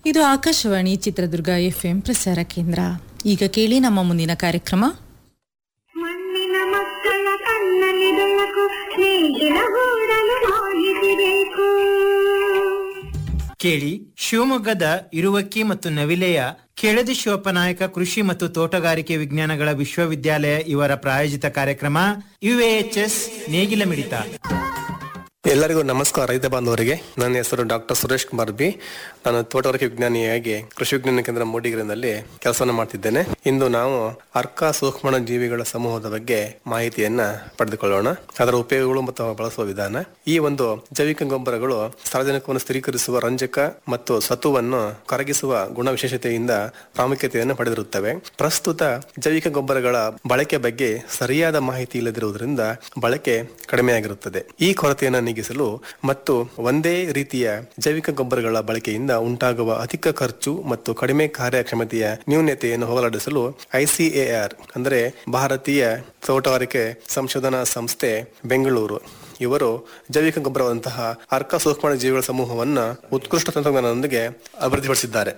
ಇದು ಆಕಾಶವಾಣಿ ಚಿತ್ರದುರ್ಗ ಎಫ್ಎಂ ಪ್ರಸಾರ ಕೇಂದ್ರ ಈಗ ಕೇಳಿ ನಮ್ಮ ಮುಂದಿನ ಕಾರ್ಯಕ್ರಮ ಮಣ್ಣಿನ ಮಕ್ಕಳ ಕಣ್ಣಲ್ಲಿ ಬೆಳಕು ಸ್ನೇಹಿನ ಗೂಡಲು ಮಾಹಿತಿ ಬೇಕು ಕೇಳಿ ಶಿವಮೊಗ್ಗದ ಇರುವಕ್ಕಿ ಮತ್ತು ನವಿಲೆಯ ಕೆಳದಿ ಶಿವಪ್ಪನಾಯಕ ಕೃಷಿ ಮತ್ತು ತೋಟಗಾರಿಕೆ ವಿಜ್ಞಾನಗಳ ವಿಶ್ವವಿದ್ಯಾಲಯ ಇವರ ಪ್ರಾಯೋಜಿತ ಕಾರ್ಯಕ್ರಮ ಯುಎಎಚ್ಎಸ್ ನೇಗಿಲ ಮಿಡಿತ ಎಲ್ಲರಿಗೂ ನಮಸ್ಕಾರ ರೈತ ಬಾಂಧವರಿಗೆ ನನ್ನ ಹೆಸರು ಡಾಕ್ಟರ್ ಸುರೇಶ್ ಕುಮಾರ್ ಬಿ ನಾನು ತೋಟಗಾರಿಕೆ ವಿಜ್ಞಾನಿಯಾಗಿ ಕೃಷಿ ವಿಜ್ಞಾನ ಕೇಂದ್ರ ಮೂಡಿಗೆರೆನಲ್ಲಿ ಕೆಲಸವನ್ನು ಮಾಡ್ತಿದ್ದೇನೆ ಇಂದು ನಾವು ಅರ್ಕ ಸೂಕ್ಷ್ಮ ಜೀವಿಗಳ ಸಮೂಹದ ಬಗ್ಗೆ ಮಾಹಿತಿಯನ್ನ ಪಡೆದುಕೊಳ್ಳೋಣ ಅದರ ಉಪಯೋಗಗಳು ಮತ್ತು ಅವು ಬಳಸುವ ವಿಧಾನ ಈ ಒಂದು ಜೈವಿಕ ಗೊಬ್ಬರಗಳು ಸಾರ್ವಜನಿಕವನ್ನು ಸ್ಥಿರೀಕರಿಸುವ ರಂಜಕ ಮತ್ತು ಸತುವನ್ನು ಕರಗಿಸುವ ಗುಣ ವಿಶೇಷತೆಯಿಂದ ಪ್ರಾಮುಖ್ಯತೆಯನ್ನು ಪಡೆದಿರುತ್ತವೆ ಪ್ರಸ್ತುತ ಜೈವಿಕ ಗೊಬ್ಬರಗಳ ಬಳಕೆ ಬಗ್ಗೆ ಸರಿಯಾದ ಮಾಹಿತಿ ಇಲ್ಲದಿರುವುದರಿಂದ ಬಳಕೆ ಕಡಿಮೆಯಾಗಿರುತ್ತದೆ ಈ ಕೊರತೆಯನ್ನು ನೀಗಿಸಲು ಮತ್ತು ಒಂದೇ ರೀತಿಯ ಜೈವಿಕ ಗೊಬ್ಬರಗಳ ಬಳಕೆಯಿಂದ ಉಂಟಾಗುವ ಅಧಿಕ ಖರ್ಚು ಮತ್ತು ಕಡಿಮೆ ಕಾರ್ಯಕ್ಷಮತೆಯ ನ್ಯೂನತೆಯನ್ನು ಹೋಗಲಾಡಿಸಲು ಐಸಿಎಆರ್ ಅಂದರೆ ಭಾರತೀಯ ತೋಟಗಾರಿಕೆ ಸಂಶೋಧನಾ ಸಂಸ್ಥೆ ಬೆಂಗಳೂರು ಇವರು ಜೈವಿಕ ಗೊಬ್ಬರವಾದಂತಹ ಅರ್ಕ ಸೂಕ್ಷ್ಮ ಜೀವಿಗಳ ಸಮೂಹವನ್ನ ಉತ್ಕೃಷ್ಟ ತಂತ್ರಜ್ಞಾನದೊಂದಿಗೆ ಅಭಿವೃದ್ಧಿಪಡಿಸಿದ್ದಾರೆ